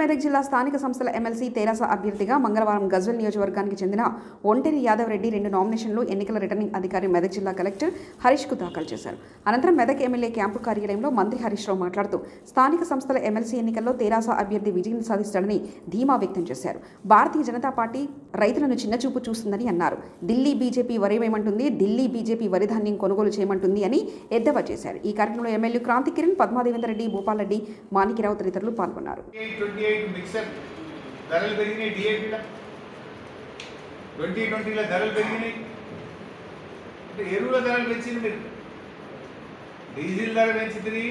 మెదక్ జిల్లా స్థానిక సంస్థల ఎమ్మెల్సీ తెరాస అభ్యర్థిగా మంగళవారం గజ్వెల్ నియోజకవర్గానికి చెందిన ఒంటేరి యాదవ్ రెడ్డి రెండు నామినేషన్లు ఎన్నికల రిటర్నింగ్ అధికారి మెదక్ జిల్లా కలెక్టర్ హరీష్ కు దాఖలు చేశారు అనంతరం మెదక్ ఎమ్మెల్యే క్యాంపు కార్యాలయంలో మంత్రి హరీష్ రావు మాట్లాడుతూ స్థానిక సంస్థల ఎమ్మెల్సీ ఎన్నికల్లో తెరాస అభ్యర్థి విజయం సాధిస్తాడని ధీమా వ్యక్తం చేశారు భారతీయ జనతా పార్టీ రైతులను చిన్నచూపు చూస్తుందని అన్నారు ఢిల్లీ బీజేపీ వరి వేయమంటుంది ఢిల్లీ బీజేపీ వరి ధాన్యం కొనుగోలు చేయమంటుంది అని ఎద్దేవా చేశారు ఈ కార్యక్రమంలో ఎమ్మెల్యే క్రాంతి కిరణ్ పద్మాదేవేందర్ రెడ్డి భూపాల్ రెడ్డి మాణిక్యరావు తదితరులు పాల్గొన్నారు ట్వంటీ ఎయిట్ మిక్సర్ ధరలు పెరిగినాయి డిఏపీలో ట్వంటీ ట్వంటీలో ధరలు పెరిగినాయి అంటే ఎరువుల ధరలు పెంచింది మీరు డీజిల్ ధర పెంచింది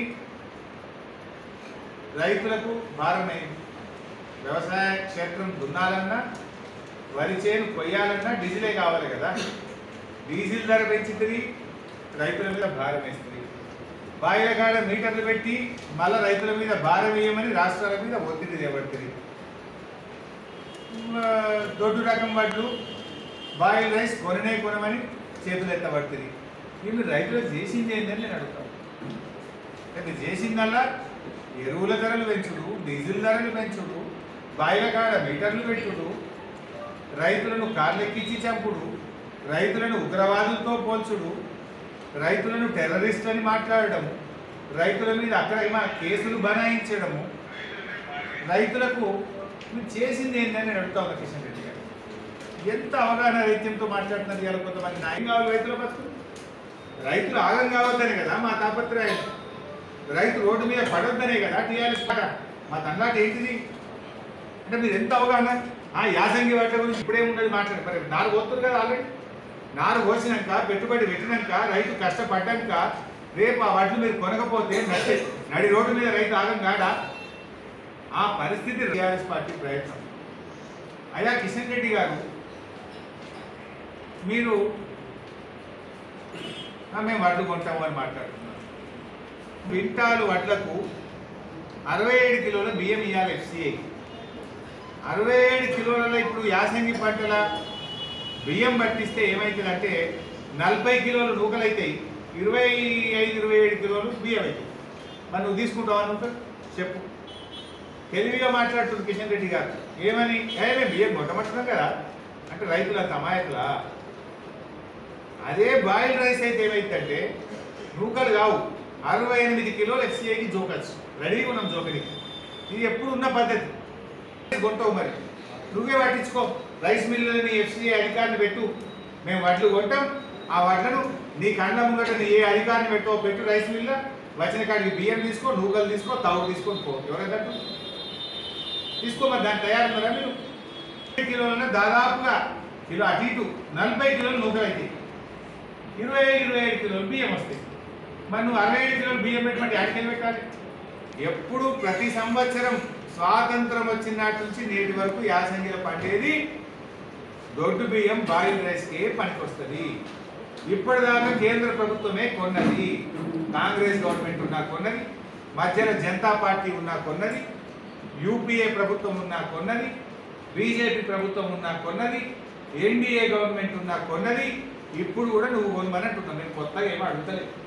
రైతులకు భారమైంది వ్యవసాయ క్షేత్రం దున్నాలన్నా వరి చేను కొయ్యాలన్నా డీజిలే కావాలి కదా డీజిల్ ధర పెంచింది రైతుల మీద భారం వేస్తుంది బాయిల కాడ మీటర్లు పెట్టి మళ్ళా రైతుల మీద భారం వేయమని రాష్ట్రాల మీద ఒత్తిడి చేపడుతుంది మ, దొడ్డు రకం వడ్లు బాయిల్ రైస్ కొననే కొనమని చేతులు ఎత్తబడుతుంది వీళ్ళు రైతులకు చేసింది ఏంటని నేను అడుగుతాను అంటే చేసిందల్లా ఎరువుల ధరలు పెంచుడు డీజిల్ ధరలు పెంచుడు బాయిల కాడ మీటర్లు పెట్టుడు రైతులను కార్లెక్కించి చంపుడు రైతులను ఉగ్రవాదులతో పోల్చుడు రైతులను టెర్రరిస్ట్ అని మాట్లాడడము రైతుల మీద అక్రమ కేసులు బనాయించడము రైతులకు మీరు చేసింది ఏంటని నేను అడుగుతా ఉన్నా కిషన్ రెడ్డి గారు ఎంత అవగాహన రైత్యంతో మాట్లాడుతున్నది ఇవాళ కొంతమంది న్యాయం కావాలి రైతుల బతుకు రైతులు ఆగం కావద్దనే కదా మా తాపత్రయం రైతు రోడ్డు మీద పడొద్దనే కదా టీఆర్ఎస్ పడ మా తండ్రి ఏంటిది అంటే మీరు ఎంత అవగాహన ఆ యాసంగి వాటి గురించి ఇప్పుడేమున్నది మాట్లాడి మరి నారు పోతున్నారు కదా ఆల్రెడీ నారు పోసినాక పెట్టుబడి పెట్టినాక రైతు కష్టపడ్డాక రేపు ఆ వడ్లు మీరు కొనకపోతే నడి నడి రోడ్డు మీద రైతు ఆగం కాడా ఆ పరిస్థితి టీఆర్ఎస్ పార్టీ ప్రయత్నం అయ్యా కిషన్ రెడ్డి గారు మీరు "ఆ, మేము వడ్లు కొంటాము అని మాట్లాడుతున్నారు క్వింటాలు వడ్లకు అరవై ఏడు కిలోల బియ్యం ఇవ్వాలి ఎఫ్సిఐ అరవై ఏడు కిలోలలో ఇప్పుడు యాసంగి పంటల బియ్యం పట్టిస్తే ఏమవుతుందంటే నలభై కిలోలు నూకలు అవుతాయి ఇరవై ఐదు ఇరవై ఏడు కిలోలు బియ్యం అవుతాయి మరి నువ్వు తీసుకుంటావు అనుకుంటా చెప్పు తెలివిగా మాట్లాడుతుంది కిషన్ రెడ్డి గారు ఏమని ఏ మేము బియ్యం కొట్టమంటున్నాం కదా అంటే రైతుల తమాయకులా అదే బాయిల్ రైస్ అయితే ఏమైందంటే నూకలు కావు అరవై ఎనిమిది కిలోలు ఎఫ్సీఐకి జోకచ్చు రెడీగా ఉన్నాం జోకరికి ఇది ఎప్పుడు ఉన్న పద్ధతి కొంటావు మరి నువ్వే పట్టించుకో రైస్ మిల్లులని ఎఫ్సీఐ అధికారిని పెట్టు మేము వడ్లు కొంటాం ఆ వడ్లను నీ కండ ముంగట నీ ఏ అధికారిని పెట్టో పెట్టు రైస్ మిల్ల వచ్చిన కాడికి బియ్యం తీసుకో నూకలు తీసుకో తవుడు తీసుకొని పో ఎవరైనా తీసుకో మరి దాన్ని తయారు మీరు ఇరవై కిలోలన్నా దాదాపుగా కిలో అటు ఇటు నలభై కిలోలు నూకలు అవుతాయి ఇరవై ఐదు ఇరవై ఐదు కిలోలు బియ్యం వస్తాయి మరి నువ్వు అరవై ఐదు కిలోలు బియ్యం పెట్టమంటే ఆడికెళ్ళి పెట్టాలి ఎప్పుడు ప్రతి సంవత్సరం స్వాతంత్రం వచ్చిన నాటి నుంచి నేటి వరకు యాసంగిలో పండేది దొడ్డు బియ్యం బాయిల్ రైస్కే పనికొస్తుంది ఇప్పటిదాకా కేంద్ర ప్రభుత్వమే కొన్నది కాంగ్రెస్ గవర్నమెంట్ ఉన్నా కొన్నది మధ్యలో జనతా పార్టీ ఉన్నా కొన్నది యూపీఏ ప్రభుత్వం ఉన్నా కొన్నది బీజేపీ ప్రభుత్వం ఉన్నా కొన్నది ఎన్డీఏ గవర్నమెంట్ ఉన్నా కొన్నది ఇప్పుడు కూడా నువ్వు కొనమని అంటున్నావు నేను కొత్తగా ఏమో అడుగుతలేదు